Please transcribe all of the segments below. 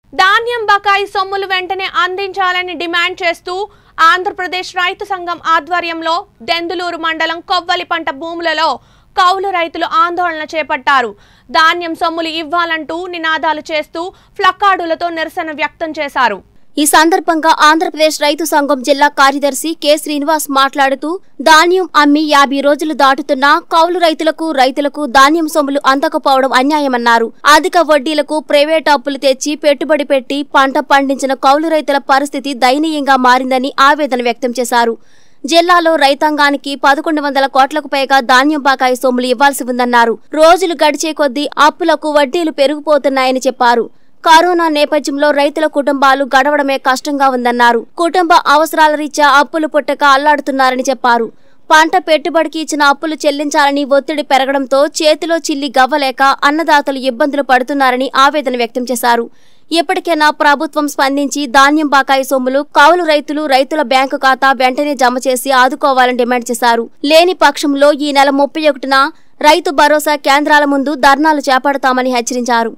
ధాన్యం బకాయి సొమ్ములు వెంటనే అందించాలని డిమాండ్ చేస్తూ ఆంధ్రప్రదేశ్ రైతు సంఘం ఆధ్వర్యంలో దెందులూరు మండలం కొవ్వలి పంట భూములలో కౌలు రైతులు ఆందోళన చేపట్టారు ధాన్యం సొమ్ములు ఇవ్వాలంటూ నినాదాలు చేస్తూ ఫ్లక్కార్డులతో నిరసన వ్యక్తం చేశారు ఈ సందర్భంగా ఆంధ్రప్రదేశ్ రైతు సంఘం జిల్లా కార్యదర్శి కె శ్రీనివాస్ మాట్లాడుతూ ధాన్యం అమ్మి యాభై రోజులు దాటుతున్నా కౌలు రైతులకు రైతులకు ధాన్యం సొమ్ములు అందకపోవడం అన్యాయమన్నారు అధిక వడ్డీలకు ప్రైవేట్ అప్పులు తెచ్చి పెట్టుబడి పెట్టి పంట పండించిన కౌలు రైతుల పరిస్థితి దయనీయంగా మారిందని ఆవేదన వ్యక్తం చేశారు జిల్లాలో రైతాంగానికి పదకొండు వందల కోట్లకు పైగా ధాన్యం బకాయి సొమ్ములు ఇవ్వాల్సి ఉందన్నారు రోజులు గడిచే కొద్దీ అప్పులకు వడ్డీలు పెరిగిపోతున్నాయని చెప్పారు కరోనా నేపథ్యంలో రైతుల కుటుంబాలు గడవడమే కష్టంగా ఉందన్నారు కుటుంబ అవసరాల రీత్యా అప్పులు పుట్టక అల్లాడుతున్నారని చెప్పారు పంట పెట్టుబడికి ఇచ్చిన అప్పులు చెల్లించాలని ఒత్తిడి పెరగడంతో చేతిలో చిల్లి గవ్వలేక అన్నదాతలు ఇబ్బందులు పడుతున్నారని ఆవేదన వ్యక్తం చేశారు ఇప్పటికైనా ప్రభుత్వం స్పందించి ధాన్యం బకాయి సొమ్ములు కౌలు రైతులు రైతుల బ్యాంకు ఖాతా వెంటనే జమ చేసి ఆదుకోవాలని డిమాండ్ చేశారు లేని పక్షంలో ఈ నెల ముప్పై ఒకటిన రైతు భరోసా కేంద్రాల ముందు ధర్నాలు చేపడతామని హెచ్చరించారు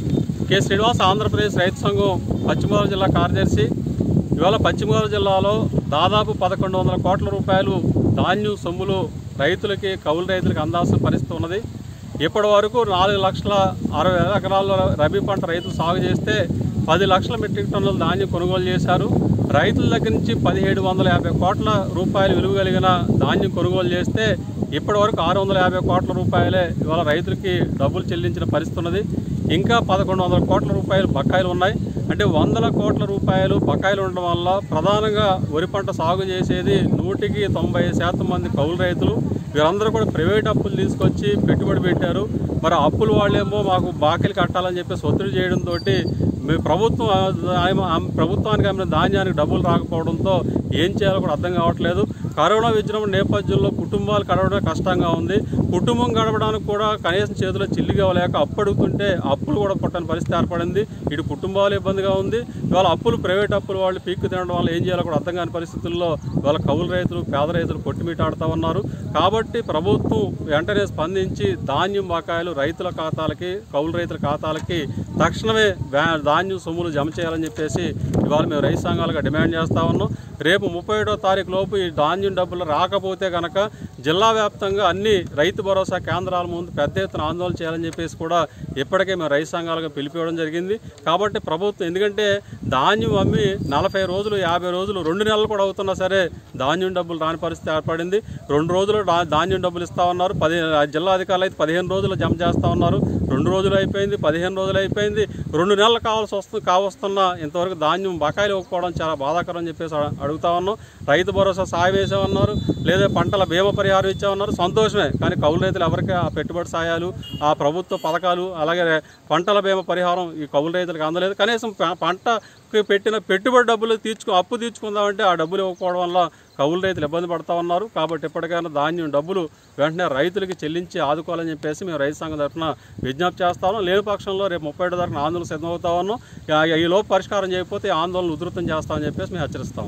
కె శ్రీనివాస్ ఆంధ్రప్రదేశ్ రైతు సంఘం పశ్చిమ గోదావరి జిల్లా కార్యదర్శి ఇవాళ పశ్చిమ గోదావరి జిల్లాలో దాదాపు పదకొండు వందల కోట్ల రూపాయలు ధాన్యం సొమ్ములు రైతులకి కౌలు రైతులకు అందాల్సిన పరిస్థితి ఉన్నది ఇప్పటి వరకు నాలుగు లక్షల అరవై వేల ఎకరాల్లో రబీ పంట రైతులు సాగు చేస్తే పది లక్షల మెట్రిక్ టన్నుల ధాన్యం కొనుగోలు చేశారు రైతుల దగ్గర నుంచి పదిహేడు వందల యాభై కోట్ల రూపాయలు విలువ కలిగిన ధాన్యం కొనుగోలు చేస్తే ఇప్పటి వరకు ఆరు వందల యాభై కోట్ల రూపాయలే ఇవాళ రైతులకి డబ్బులు చెల్లించిన పరిస్థితి ఉన్నది ఇంకా పదకొండు వందల కోట్ల రూపాయలు బకాయిలు ఉన్నాయి అంటే వందల కోట్ల రూపాయలు బకాయిలు ఉండడం వల్ల ప్రధానంగా వరి పంట సాగు చేసేది నూటికి తొంభై శాతం మంది కౌలు రైతులు వీరందరూ కూడా ప్రైవేట్ అప్పులు తీసుకొచ్చి పెట్టుబడి పెట్టారు మరి అప్పులు వాళ్ళేమో మాకు బాకీలు కట్టాలని చెప్పేసి ఒత్తిడి చేయడంతో మీ ప్రభుత్వం ఆమె- ఆమె- ప్రభుత్వానికి ఆమె ధాన్యానికి డబ్బులు రాకపోవడంతో ఏం చేయాలో కూడా అర్థం కావట్లేదు కరోనా విజృంభణ నేపథ్యంలో కుటుంబాలు గడవడం కష్టంగా ఉంది కుటుంబం గడవడానికి కూడా కనీసం చేతిలో చిల్లిగా లేక అప్పు అడుగుతుంటే అప్పులు కూడా పుట్టని పరిస్థితి ఏర్పడింది ఇటు కుటుంబాలు ఇబ్బందిగా ఉంది ఇవాళ అప్పులు ప్రైవేట్ అప్పులు వాళ్ళు పీక్కు తినడం వల్ల ఏం చేయాలో కూడా అర్థం కాని పరిస్థితుల్లో ఇవాళ కౌలు రైతులు పేద రైతులు కొట్టుమిటాడుతూ ఉన్నారు కాబట్టి ప్రభుత్వం వెంటనే స్పందించి ధాన్యం బకాయిలు రైతుల ఖాతాలకి కౌలు రైతుల ఖాతాలకి తక్షణమే వ్యా- ధాన్యం సొమ్ములు జమ చేయాలని చెప్పేసి ఇవాళ మేము రైతు సంఘాలుగా డిమాండ్ చేస్తా ఉన్నాం రేపు ముప్పై ఏడో తారీఖు లోపు ఈ ధాన్యం డబ్బులు రాకపోతే కనుక జిల్లా వ్యాప్తంగా అన్ని రైతు భరోసా కేంద్రాల ముందు పెద్ద ఎత్తున ఆందోళన చేయాలని చెప్పేసి కూడా ఇప్పటికే మేము రైతు సంఘాలుగా పిలిపివ్వడం జరిగింది కాబట్టి ప్రభుత్వం ఎందుకంటే ధాన్యం అమ్మి నలభై రోజులు యాభై రోజులు రెండు నెలలు కూడా అవుతున్నా సరే ధాన్యం డబ్బులు రాని పరిస్థితి ఏర్పడింది రెండు రోజులు దా- ధాన్యం డబ్బులు ఇస్తా ఉన్నారు పది జిల్లా అధికారులు అయితే పదిహేను రోజులు జమ చేస్తా ఉన్నారు రెండు రోజులు అయిపోయింది పదిహేను రోజులు అయిపోయింది రెండు నెలలు కావాల్సి వస్తుంది కావస్తున్నా ఇంతవరకు ధాన్యం బకాయిలు ఇవ్వకపోవడం చాలా బాధాకరం అని చెప్పేసి అడ- అడుగుతా ఉన్నాం రైతు భరోసా సాయం వేసామన్నారు లేదా పంటల బీమా పరిహారం ఇచ్చామన్నారు సంతోషమే కానీ కౌలు రైతులు ఎవరికి ఆ పెట్టుబడి సాయాలు ఆ ప్రభుత్వ పథకాలు అలాగే పంటల బీమా పరిహారం ఈ కౌలు రైతులకు అందలేదు కనీసం ప- పంటకి పెట్టిన పెట్టుబడి డబ్బులు తీర్చుకు అప్పు తీర్చుకుందామంటే ఆ డబ్బులు ఇవ్వకపోవడం వల్ల కౌలు రైతులు ఇబ్బంది పడతా ఉన్నారు కాబట్టి ఎప్పటికైనా ధాన్యం డబ్బులు వెంటనే రైతులకి చెల్లించి ఆదుకోవాలని చెప్పేసి మేము రైతు సంఘం తరఫున విజ్ఞప్తి చేస్తాము లేని పక్షంలో రేపు ముప్పై ఏడు తారీఖున ఆందోళన సిద్ధమవుతా ఉన్నాం ఈ- ఈ లోపు పరిష్కారం చేయకపోతే ఈ ఆందోళన ఉధృతం చేస్తామని చెప్పేసి మేము హెచ్చరిస్తాం